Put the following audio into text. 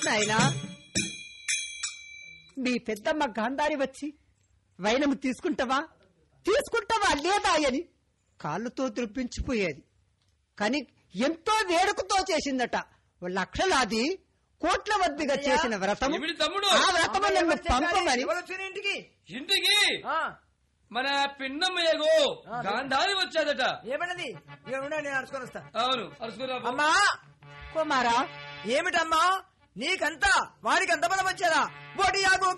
నాయనా మీ పెద్దమ్మ గాంధారి వచ్చి వైనము తీసుకుంటావా తీసుకుంటావా లేదా అని కాళ్ళతో త్రిప్పించిపోయేది కానీ ఎంతో వేడుకతో చేసిందట లక్షలాది కోట్ల వద్దిగా చేసిన వ్రతము ఏమిటి తమ్ముడు? ఆ వ్రతము నన్ను పంపమని ఎవరు వచ్చారు ఇంటికి ఇంటికి ఆ, మన పిన్నమ్మయ్యగో గాంధారి వచ్చాదట ఏమన్నది ఇక ఉండండి, నేను అరుచుకొని వస్తా అవును అరుచుకురా అమ్మా కుమారా ఏమిటమ్మా నీకంతా వాడికి అంత బలం వచ్చారా బొడియాగు